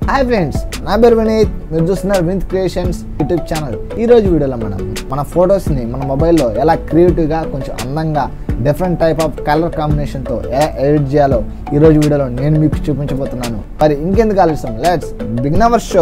hi friends నా పేరు వినీత్ మీరు చూస్తున్నారు వినీత్ క్రియేషన్స్ యూట్యూబ్ ఛానల్ ఈ రోజు వీడియోలో మనం మన ఫొటోస్ని మన మొబైల్లో ఎలా క్రియేటివ్గా కొంచెం అందంగా డిఫరెంట్ టైప్ ఆఫ్ కలర్ కాంబినేషన్తో ఎలా ఎడిట్ చేయాలో ఈ రోజు వీడియోలో నేను మీకు చూపించబోతున్నాను మరి ఇంకెందుకు ఆలస్యం let's begin our show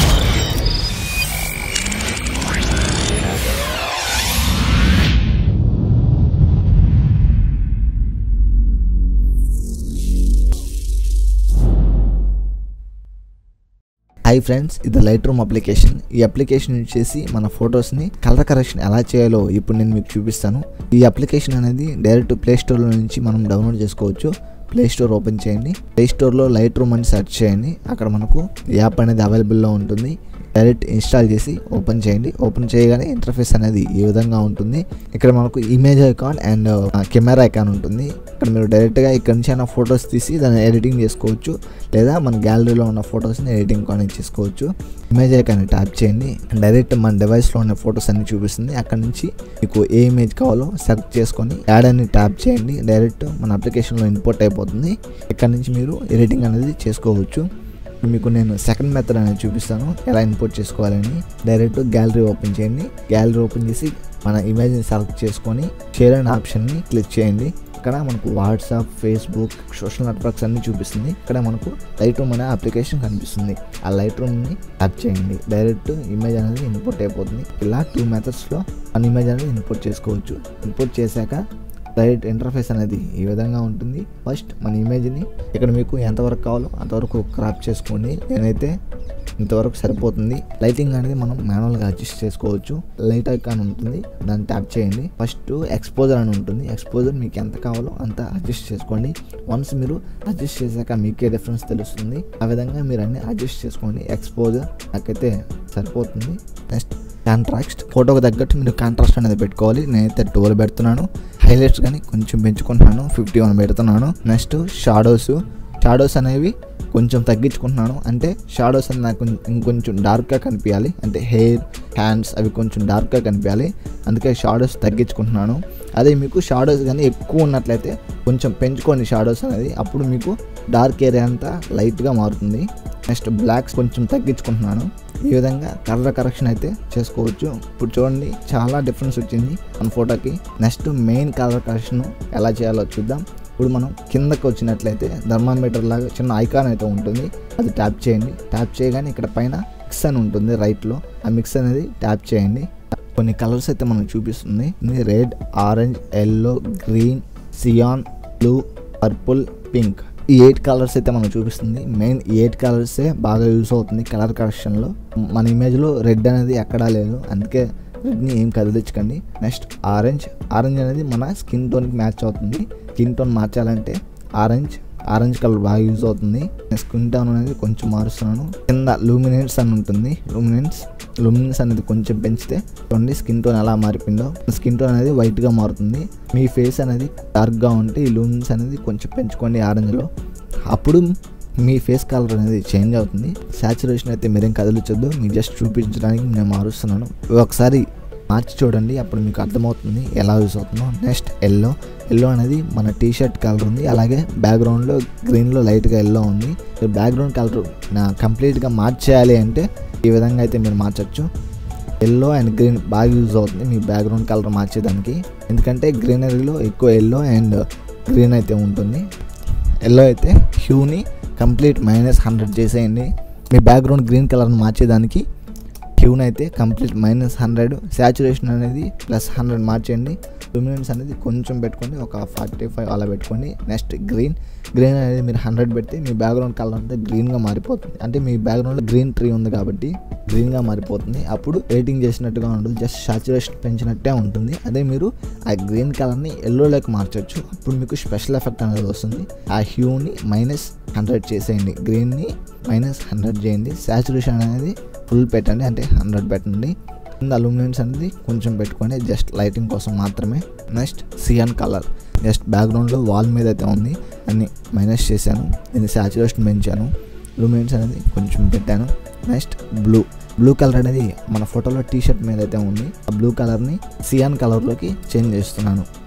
hi friends ఇది లైట్ రూమ్ అప్లికేషన్ ఈ అప్లికేషన్ యూజ్ చేసి మన ఫొటోస్ని కలర్ కరెక్షన్ ఎలా చేయాలో ఇప్పుడు నేను మీకు చూపిస్తాను ఈ అప్లికేషన్ అనేది డైరెక్ట్ ప్లే స్టోర్లో నుంచి మనం డౌన్లోడ్ చేసుకోవచ్చు ప్లే స్టోర్ ఓపెన్ చేయండి ప్లే స్టోర్లో లైట్ రూమ్ అని సెర్చ్ చేయండి అక్కడ మనకు యాప్ అనేది అవైలబుల్లో ఉంటుంది డైరెక్ట్ ఇన్స్టాల్ చేసి ఓపెన్ చేయండి ఓపెన్ చేయగానే ఇంటర్ఫేస్ అనేది ఈ విధంగా ఉంటుంది ఇక్కడ మనకు image icon and camera icon ఉంటుంది ఇక్కడ మీరు డైరెక్ట్గా ఇక్కడ నుంచి అయినా ఫొటోస్ తీసి దాన్ని ఎడిటింగ్ చేసుకోవచ్చు లేదా మన గ్యాలరీలో ఉన్న ఫొటోస్ని ఎడిటింగ్ కానీ చేసుకోవచ్చు ఇమేజ్ ఐకాన్ ట్యాప్ చేయండి డైరెక్ట్ మన డివైస్లో ఉన్న ఫొటోస్ అన్ని చూపిస్తుంది అక్కడ నుంచి మీకు ఏ ఇమేజ్ కావాలో సెలెక్ట్ చేసుకొని యాడ్ అని ట్యాప్ చేయండి డైరెక్ట్ మన అప్లికేషన్లో ఇంపోర్ట్ అయిపోతుంది ఇక్కడ నుంచి మీరు ఎడిటింగ్ అనేది చేసుకోవచ్చు మీకు నేను సెకండ్ మెథడ్ అనేది చూపిస్తాను ఎలా ఇంపోర్ట్ చేసుకోవాలని డైరెక్ట్ గ్యాలరీ ఓపెన్ చేయండి గ్యాలరీ ఓపెన్ చేసి మన ఇమేజ్ని సెలెక్ట్ చేసుకొని షేర్ అనే ఆప్షన్ని క్లిక్ చేయండి ఇక్కడ మనకు వాట్సాప్ ఫేస్బుక్ సోషల్ నెట్వర్క్స్ అన్ని చూపిస్తుంది ఇక్కడ మనకు లైట్ రూమ్ అనే అప్లికేషన్ కనిపిస్తుంది ఆ లైట్ రూమ్ని ట్యాప్ చేయండి డైరెక్ట్ ఇమేజ్ అనేది ఇంపోర్ట్ అయిపోతుంది ఇలా టూ మెథడ్స్లో మన ఇమేజ్ అనేది ఇంపోర్ట్ చేసుకోవచ్చు ఇంపోర్ట్ చేశాక డైరెక్ట్ ఇంటర్ఫేస్ అనేది ఈ విధంగా ఉంటుంది ఫస్ట్ మన ఇమేజ్ని ఇక్కడ మీకు ఎంతవరకు కావాలో అంతవరకు క్రాప్ చేసుకోండి నేనైతే ఇంతవరకు సరిపోతుంది లైటింగ్ అనేది మనం మాన్యువల్గా అడ్జస్ట్ చేసుకోవచ్చు లైట్ ఐకాన్ ఉంటుంది దాన్ని ట్యాప్ చేయండి ఫస్ట్ ఎక్స్పోజర్ అని ఉంటుంది ఎక్స్పోజర్ మీకు ఎంత కావాలో అంత అడ్జస్ట్ చేసుకోండి వన్స్ మీరు అడ్జస్ట్ చేశాక మీకే డిఫరెన్స్ తెలుస్తుంది ఆ విధంగా మీరు అన్ని అడ్జస్ట్ చేసుకోండి ఎక్స్పోజర్ నాకైతే సరిపోతుంది నెక్స్ట్ కాంట్రాక్ట్ ఫోటోకి తగ్గట్టు మీరు కాంట్రాస్ట్ అనేది పెట్టుకోవాలి నేనైతే ట్వెల్వ్ పెడుతున్నాను హైలైట్స్ కానీ కొంచెం పెంచుకుంటున్నాను ఫిఫ్టీ వన్ పెడుతున్నాను నెక్స్ట్ షాడోస్ షాడోస్ అనేవి కొంచెం తగ్గించుకుంటున్నాను అంటే షాడోస్ అనేది నాకు ఇంకొంచెం డార్క్గా కనిపించాలి అంటే హెయిర్ హ్యాండ్స్ అవి కొంచెం డార్క్గా కనిపించాలి అందుకే షాడోస్ తగ్గించుకుంటున్నాను అదే మీకు షాడోస్ కానీ ఎక్కువ ఉన్నట్లయితే కొంచెం పెంచుకోండి షాడోస్ అనేది అప్పుడు మీకు డార్క్ ఏరియా అంతా లైట్గా మారుతుంది నెక్స్ట్ బ్లాక్స్ కొంచెం తగ్గించుకుంటున్నాను ఈ విధంగా కలర్ కరెక్షన్ అయితే చేసుకోవచ్చు ఇప్పుడు చూడండి చాలా డిఫరెన్స్ వచ్చింది మన ఫోటోకి నెక్స్ట్ మెయిన్ కలర్ కరెక్షన్ ఎలా చేయాలో చూద్దాం ఇప్పుడు మనం కిందకి వచ్చినట్లయితే థర్మామీటర్ లాగా చిన్న ఐకాన్ అయితే ఉంటుంది అది ట్యాప్ చేయండి ట్యాప్ చేయగానే ఇక్కడ పైన మిక్స్ అని ఉంటుంది రైట్లో ఆ మిక్స్ అనేది ట్యాప్ చేయండి కొన్ని కలర్స్ అయితే మనకు చూపిస్తుంది red orange yellow green cyan blue purple pink ఈ ఎయిట్ కలర్స్ అయితే మనకు చూపిస్తుంది మెయిన్ ఎయిట్ కలర్సే బాగా యూస్ అవుతుంది కలర్ కరెక్షన్లో మన ఇమేజ్లో రెడ్ అనేది ఎక్కడా లేదు అందుకే రెడ్ని ఏం కదిలించకండి నెక్స్ట్ ఆరెంజ్ ఆరెంజ్ అనేది మన స్కిన్ టోన్కి మ్యాచ్ అవుతుంది స్కిన్ టోన్ మార్చాలంటే ఆరెంజ్ ఆరెంజ్ కలర్ బాగా యూజ్ అవుతుంది స్కిన్ టోన్ అనేది కొంచెం మారుస్తున్నాను కింద లూమినెన్స్ అని ఉంటుంది లూమినెన్స్ లూమినెన్స్ అనేది కొంచెం పెంచితే చూడండి స్కిన్ టోన్ ఎలా మారిపోయిందో స్కిన్ టోన్ అనేది వైట్గా మారుతుంది మీ ఫేస్ అనేది డార్క్గా ఉంటే ఈ లూమినెన్స్ అనేది కొంచెం పెంచుకోండి ఆరెంజ్లో అప్పుడు మీ ఫేస్ కలర్ అనేది చేంజ్ అవుతుంది సాచురేషన్ అయితే మీరేం కదిలించొద్దు మీకు జస్ట్ చూపించడానికి నేను మారుస్తున్నాను ఒకసారి మార్చి చూడండి అప్పుడు మీకు అర్థమవుతుంది ఎలా యూస్ అవుతుందో నెక్స్ట్ ఎల్లో ఎల్లో అనేది మన టీ షర్ట్ కలర్ ఉంది అలాగే బ్యాక్గ్రౌండ్లో గ్రీన్లో లైట్గా ఎల్లో ఉంది బ్యాక్గ్రౌండ్ కలర్ నా కంప్లీట్గా మార్చేయాలి అంటే ఈ విధంగా అయితే మీరు మార్చచ్చు ఎల్లో అండ్ గ్రీన్ బాగా యూజ్ అవుతుంది మీ బ్యాక్గ్రౌండ్ కలర్ మార్చేదానికి ఎందుకంటే గ్రీనరీలో ఎక్కువ ఎల్లో అండ్ గ్రీన్ అయితే ఉంటుంది ఎల్లో అయితే హ్యూని కంప్లీట్ మైనస్ హండ్రెడ్ చేసేయండి మీ బ్యాక్గ్రౌండ్ గ్రీన్ కలర్ని మార్చేదానికి హ్యూన్ అయితే కంప్లీట్ మైనస్ హండ్రెడ్ శాచురేషన్ అనేది ప్లస్ హండ్రెడ్ మార్చేయండి లూమినెన్స్ అనేది కొంచెం పెట్టుకోండి ఒక ఫార్టీ ఫైవ్ అలా పెట్టుకోండి నెక్స్ట్ గ్రీన్ గ్రీన్ అనేది మీరు హండ్రెడ్ పెడితే మీ బ్యాక్గ్రౌండ్ కలర్ అంతా గ్రీన్గా మారిపోతుంది అంటే మీ బ్యాక్గ్రౌండ్లో గ్రీన్ ట్రీ ఉంది కాబట్టి గ్రీన్గా మారిపోతుంది అప్పుడు రేటింగ్ చేసినట్టుగా ఉండదు జస్ట్ సాచురేషన్ పెంచినట్టే ఉంటుంది అదే మీరు ఆ గ్రీన్ కలర్ని ఎల్లోలోకి మార్చవచ్చు అప్పుడు మీకు స్పెషల్ ఎఫెక్ట్ అనేది వస్తుంది ఆ హ్యూని మైనస్ హండ్రెడ్ చేసేయండి గ్రీన్ని మైనస్ హండ్రెడ్ చేయండి సాచురేషన్ అనేది ఫుల్ పెట్టండి అంటే హండ్రెడ్ పెట్టండి కింద అలూమినియన్స్ అనేది కొంచెం పెట్టుకొని జస్ట్ లైటింగ్ కోసం మాత్రమే నెక్స్ట్ సియాన్ కలర్ జస్ట్ బ్యాక్గ్రౌండ్లో వాల్ మీద అయితే ఉంది అన్ని మైనస్ చేశాను దీన్ని సాచురేషన్ పెంచాను లూమినెన్స్ అనేది కొంచెం పెట్టాను నెక్స్ట్ బ్లూ బ్లూ కలర్ అనేది మన ఫోటోలో టీ షర్ట్ మీద అయితే ఉంది ఆ బ్లూ కలర్ని సియాన్ కలర్లోకి చేంజ్ చేస్తున్నాను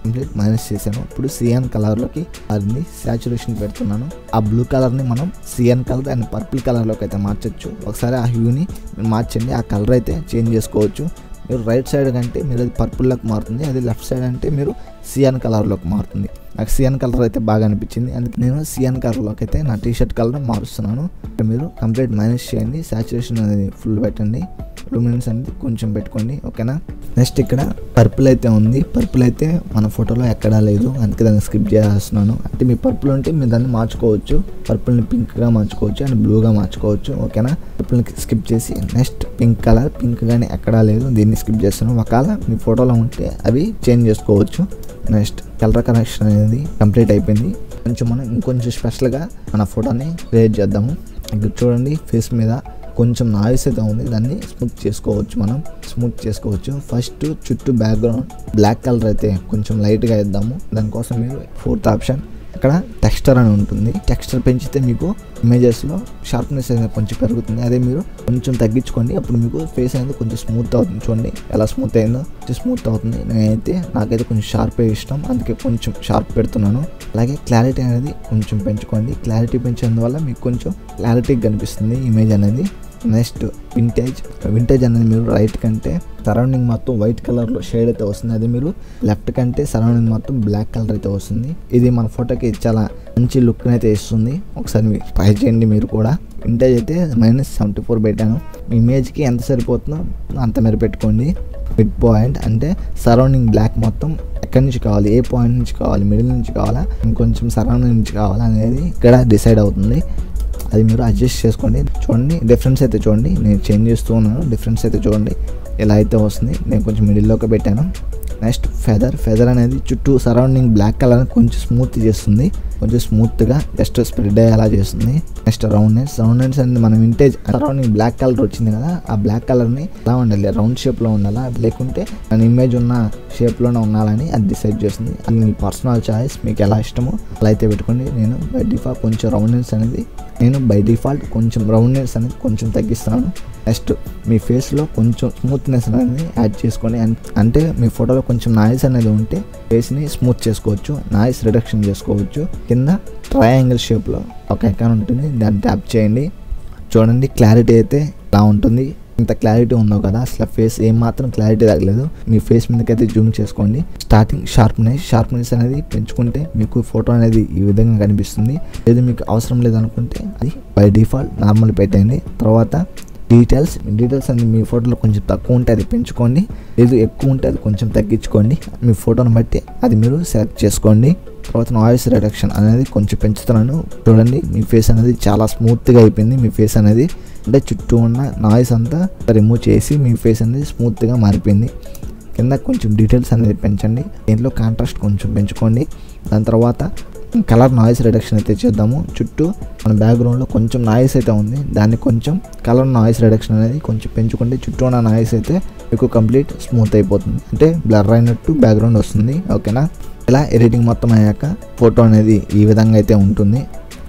కంప్లీట్ మైనస్ చేశాను ఇప్పుడు సిఎన్ కలర్లోకి అది సాచురేషన్ పెడుతున్నాను ఆ బ్లూ కలర్ని మనం సిఎన్ కలర్ అండ్ పర్పుల్ కలర్లోకి అయితే మార్చొచ్చు ఒకసారి ఆ హ్యూని మార్చండి ఆ కలర్ అయితే చేంజ్ చేసుకోవచ్చు మీరు రైట్ సైడ్ కంటే మీరు అది పర్పుల్లోకి మారుతుంది అది లెఫ్ట్ సైడ్ అంటే మీరు సియాన్ కలర్లోకి మారుతుంది నాకు సియాన్ కలర్ అయితే బాగా అనిపించింది అందుకే నేను సియాన్ కలర్లోకి అయితే నా టీ షర్ట్ కలర్ మారుస్తున్నాను ఇక్కడ మీరు కంప్లీట్ మైనస్ చేయండి సాచురేషన్ అనేది ఫుల్ పెట్టండి లూమినెన్స్ అనేది కొంచెం పెట్టుకోండి ఓకేనా నెక్స్ట్ ఇక్కడ పర్పుల్ అయితే ఉంది పర్పుల్ అయితే మన ఫోటోలో ఎక్కడా లేదు అందుకే దాన్ని స్కిప్ చేస్తున్నాను అంటే మీ పర్పుల్ ఉంటే మీరు దాన్ని మార్చుకోవచ్చు పర్పుల్ని పింక్గా మార్చుకోవచ్చు అండ్ బ్లూగా మార్చుకోవచ్చు ఓకేనా పర్పుల్ని స్కిప్ చేసి నెక్స్ట్ పింక్ కలర్ పింక్ కానీ ఎక్కడా లేదు దీన్ని స్కిప్ చేస్తున్నాను ఒకవేళ మీ ఫోటోలో ఉంటే అవి చేంజ్ చేసుకోవచ్చు నెక్స్ట్ కలర్ కనెక్షన్ అనేది కంప్లీట్ అయిపోయింది కొంచెం మనం ఇంకొంచెం స్పెషల్గా మన ఫోటోని క్రియేట్ చేద్దాము ఇక్కడ చూడండి ఫేస్ మీద కొంచెం నాయిస్ అయితే ఉంది దాన్ని స్మూత్ చేసుకోవచ్చు మనం స్మూత్ చేసుకోవచ్చు ఫస్ట్ చుట్టూ బ్యాక్గ్రౌండ్ బ్లాక్ కలర్ అయితే కొంచెం లైట్గా ఇద్దాము దానికోసం మీరు ఫోర్త్ ఆప్షన్ ఇక్కడ టెక్స్చర్ అని ఉంటుంది టెక్స్చర్ పెంచితే మీకు ఇమేజెస్లో షార్ప్నెస్ అనేది కొంచెం పెరుగుతుంది అదే మీరు కొంచెం తగ్గించుకోండి అప్పుడు మీకు ఫేస్ అనేది కొంచెం స్మూత్ అవుతుంది చూడండి ఎలా స్మూత్ అయిందో కొంచెం స్మూత్ అవుతుంది నేనైతే నాకైతే కొంచెం షార్పే ఇష్టం అందుకే కొంచెం షార్ప్ పెడుతున్నాను అలాగే క్లారిటీ అనేది కొంచెం పెంచుకోండి క్లారిటీ పెంచినందువల్ల మీకు కొంచెం క్లారిటీగా కనిపిస్తుంది ఇమేజ్ అనేది నెక్స్ట్ వింటేజ్ వింటేజ్ అనేది మీరు రైట్ కంటే సరౌండింగ్ మొత్తం వైట్ కలర్లో షేడ్ అయితే వస్తుంది అది మీరు లెఫ్ట్ కంటే సరౌండింగ్ మొత్తం బ్లాక్ కలర్ అయితే వస్తుంది ఇది మన ఫోటోకి చాలా మంచి లుక్ అయితే ఇస్తుంది ఒకసారి మీరు ట్రై చేయండి మీరు కూడా వింటేజ్ అయితే మైనస్ సెవెంటీ ఫోర్ పెట్టాను మీ ఇమేజ్కి ఎంత సరిపోతుందో అంత మీరు పెట్టుకోండి మిడ్ పాయింట్ అంటే సరౌండింగ్ బ్లాక్ మొత్తం ఎక్కడి నుంచి కావాలి ఏ పాయింట్ నుంచి కావాలి మిడిల్ నుంచి కావాలా ఇంకొంచెం సరౌండింగ్ నుంచి కావాలా అనేది ఇక్కడ డిసైడ్ అవుతుంది అది మీరు అడ్జస్ట్ చేసుకోండి చూడండి డిఫరెన్స్ అయితే చూడండి నేను చేంజ్ చేస్తూ ఉన్నాను డిఫరెన్స్ అయితే చూడండి ఎలా అయితే వస్తుంది నేను కొంచెం మిడిల్లోకి పెట్టాను నెక్స్ట్ ఫెదర్ ఫెదర్ అనేది చుట్టూ సరౌండింగ్ బ్లాక్ కలర్ కొంచెం స్మూత్ చేస్తుంది కొంచెం స్మూత్గా జస్ట్ స్ప్రెడ్ అయ్యేలా చేస్తుంది నెక్స్ట్ రౌండ్నెస్ రౌండ్నెస్ అనేది మనం వింటేజ్ సరౌండింగ్ బ్లాక్ కలర్ వచ్చింది కదా ఆ బ్లాక్ కలర్ని ఎలా ఉండాలి రౌండ్ షేప్లో ఉండాలా లేకుంటే మన ఇమేజ్ ఉన్న షేప్లోనే ఉండాలని అది డిసైడ్ చేస్తుంది అది మీ పర్సనల్ చాయిస్ మీకు ఎలా ఇష్టమో అలా అయితే పెట్టుకోండి నేను బై డిఫాల్ట్ కొంచెం రౌండ్నెస్ అనేది నేను బై డిఫాల్ట్ కొంచెం రౌండ్నెస్ అనేది కొంచెం తగ్గిస్తున్నాను నెక్స్ట్ మీ ఫేస్లో కొంచెం స్మూత్నెస్ అనేది యాడ్ చేసుకొని అన్- అంటే మీ ఫోటోలో కొంచెం నాయిస్ అనేది ఉంటే ఫేస్ని స్మూత్ చేసుకోవచ్చు నాయిస్ రిడక్షన్ చేసుకోవచ్చు కింద ట్రయాంగిల్ షేప్లో ఒక ఐకాన్ ఉంటుంది దాన్ని ట్యాప్ చేయండి చూడండి క్లారిటీ అయితే ఇలా ఉంటుంది ఇంత క్లారిటీ ఉందో కదా అసలు ఫేస్ ఏమాత్రం క్లారిటీ తగ్గలేదు మీ ఫేస్ మీదకైతే జూమ్ చేసుకోండి స్టార్టింగ్ షార్ప్నెస్ షార్ప్నెస్ అనేది పెంచుకుంటే మీకు ఫోటో అనేది ఈ విధంగా కనిపిస్తుంది లేదు మీకు అవసరం లేదనుకుంటే అది బై డిఫాల్ట్ నార్మల్ పెట్టండి తర్వాత డీటెయిల్స్ డీటెయిల్స్ అనేది మీ ఫోటోలో కొంచెం తక్కువ ఉంటే అది పెంచుకోండి లేదు ఎక్కువ ఉంటే అది కొంచెం తగ్గించుకోండి మీ ఫోటోని బట్టి అది మీరు సెలెక్ట్ చేసుకోండి తర్వాత నాయిస్ రిడక్షన్ అనేది కొంచెం పెంచుతున్నాను చూడండి మీ ఫేస్ అనేది చాలా స్మూత్గా అయిపోయింది మీ ఫేస్ అనేది అంటే చుట్టూ ఉన్న నాయిస్ అంతా రిమూవ్ చేసి మీ ఫేస్ అనేది స్మూత్గా మారిపోయింది కింద కొంచెం డీటెయిల్స్ అనేది పెంచండి దీంట్లో కాంట్రాస్ట్ కొంచెం పెంచుకోండి దాని తర్వాత కలర్ నాయిస్ రిడక్షన్ అయితే చేద్దాము చుట్టూ మన బ్యాక్గ్రౌండ్లో కొంచెం నాయిస్ అయితే ఉంది దాన్ని కొంచెం కలర్ నాయిస్ రిడక్షన్ అనేది కొంచెం పెంచుకుంటే చుట్టూ ఉన్న నాయిస్ అయితే మీకు కంప్లీట్ స్మూత్ అయిపోతుంది అంటే బ్లర్ అయినట్టు బ్యాక్గ్రౌండ్ వస్తుంది ఓకేనా ఇలా ఎడిటింగ్ మొత్తం అయ్యాక ఫోటో అనేది ఈ విధంగా అయితే ఉంటుంది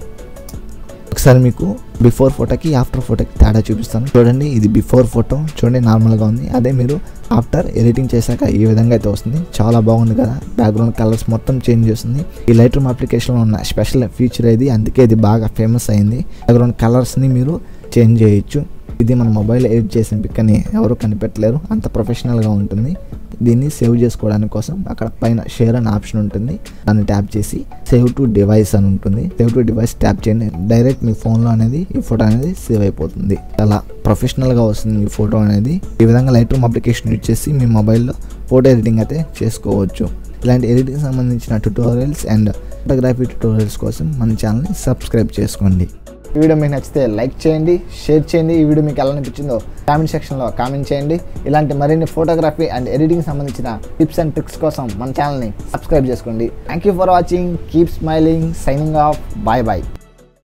ఒకసారి మీకు బిఫోర్ ఫోటోకి ఆఫ్టర్ ఫోటోకి తేడా చూపిస్తాను చూడండి ఇది బిఫోర్ ఫోటో చూడండి నార్మల్గా ఉంది అదే మీరు ఆఫ్టర్ ఎడిటింగ్ చేశాక ఈ విధంగా అయితే వస్తుంది చాలా బాగుంది కదా బ్యాక్గ్రౌండ్ కలర్స్ మొత్తం చేంజ్ చేస్తుంది ఈ లైట్ రూమ్ అప్లికేషన్లో ఉన్న స్పెషల్ ఫీచర్ ఇది అందుకే ఇది బాగా ఫేమస్ అయింది బ్యాక్గ్రౌండ్ కలర్స్ని మీరు చేంజ్ చేయొచ్చు ఇది మన మొబైల్ ఎడిట్ చేసిన పిక్ అని ఎవరు కనిపెట్టలేరు అంత ప్రొఫెషనల్గా ఉంటుంది దీన్ని సేవ్ చేసుకోవడానికి కోసం అక్కడ పైన షేర్ అనే ఆప్షన్ ఉంటుంది దాన్ని ట్యాప్ చేసి సేవ్ టు డివైస్ అని ఉంటుంది సేవ్ టు డివైస్ ట్యాప్ చేయండి డైరెక్ట్ మీ ఫోన్లో అనేది ఈ ఫోటో అనేది సేవ్ అయిపోతుంది చాలా ప్రొఫెషనల్గా వస్తుంది మీ ఫోటో అనేది ఈ విధంగా లైట్ రూమ్ అప్లికేషన్ యూజ్ చేసి మీ మొబైల్లో ఫోటో ఎడిటింగ్ అయితే చేసుకోవచ్చు ఇలాంటి ఎడిటింగ్ సంబంధించిన ట్యూటోరియల్స్ అండ్ ఫోటోగ్రఫీ ట్యూటోరియల్స్ కోసం మన ఛానల్ని సబ్స్క్రైబ్ చేసుకోండి ఈ వీడియో మీకు నచ్చితే లైక్ చేయండి షేర్ చేయండి ఈ వీడియో మీకు ఎలా అనిపించిందో కామెంట్ సెక్షన్లో కామెంట్ చేయండి ఇలాంటి మరిన్ని ఫోటోగ్రఫీ అండ్ ఎడిటింగ్ సంబంధించిన టిప్స్ అండ్ ట్రిక్స్ కోసం మన ఛానల్ని సబ్స్క్రైబ్ చేసుకోండి thank you for watching keep smiling signing off bye bye